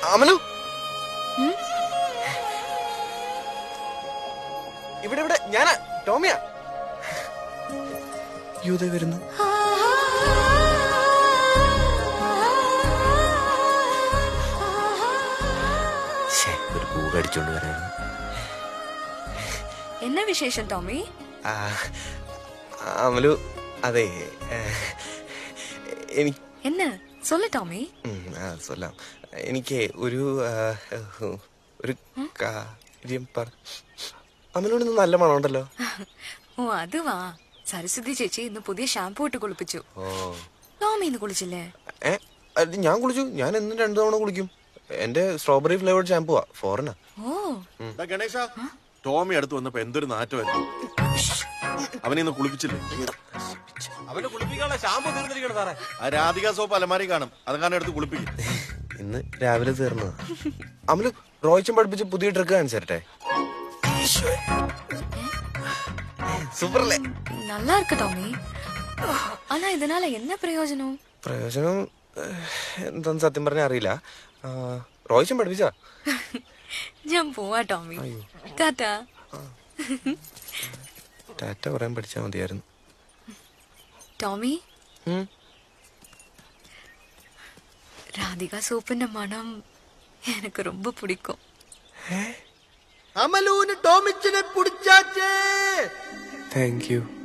അമലു ഇവിടെ ഇവിടെ ഞാനാ ടോമിയാ യൂത വരുന്നു ശ്ശേ, ഒരു പൂവ് അടിച്ചോണ്ട് വരായിരുന്നു என்ன விசேஷம் டாமி ആ, അമലു അതെ ഏ, എനിക്ക് என்ன சொல்லு டாமி ഉം, ആ, സൊല്ലാം എനിക്ക് ഒരു ആ, ഒരു കാര്യം പറ അമലോട് ഇന്ന് നല്ല മണമുണ്ടല്ലോ ഓ അതുവാ സരസ്വതി ചേച്ചി ഇന്ന് പുതിയ ഷാമ്പു ഇട്ട് കുളിപ്പിച്ചു ഓ ടോമി ഇന്ന് കുളിച്ചില്ലേ ഏ അത് ഞാൻ കുളിച്ചു ഞാൻ എന്നും രണ്ടു തവണ കുളിക്കും എന്റെ സ്ട്രോബെറി ഫ്ലേവർഡ് ഷാമ്പുവാ ഫോറിനാ ഓ ദാ ഗണേശ ടോമി അടുത്ത് വന്നപ്പോ എന്തൊരു നാറ്റമായിരുന്നു അവനെ ഇന്ന് കുളിപ്പിച്ചില്ലേ അവന്റെ കുളിപ്പിക്കാനുള്ള ഷാമ്പു തീർന്നിരിക്കണം സാറേ ആ രാധിക സോപ്പ് അലമാരി കാണും അതെങ്ങാനും എടുത്ത് കുളിപ്പിക്കും ഇന്ന് രാവിലെ തീർന്നതാ അമലു റോയിച്ചും പഠിപ്പിച്ച് പുതിയ ട്രിക്ക് കാണിച്ചു തരട്ടെ സൂപ്പറല്ലേ நல்லா இருக்கு டாமி ஆனா இதனால என்ன பிரயோஜனம் പ്രയോജനം ഏഹ്, എന്താന്ന് സത്യം പറഞ്ഞാൽ അറിയില്ല ആ, റോയിച്ചും പഠിപ്പിച്ചാ ഞാൻ പോവാ ടോമി ടാറ്റാ ടാറ്റ പറയാൻ പഠിച്ചാൽ മതിയായിരുന്നു ടോമി ഉം. ராதிகா சோப்புன்ற மனம் எனக்கு ரொம்ப பிடிக்கும் അമലൂന് ടോമിച്ചിനെ പിടിച്ചാച്ചേ താങ്ക് യു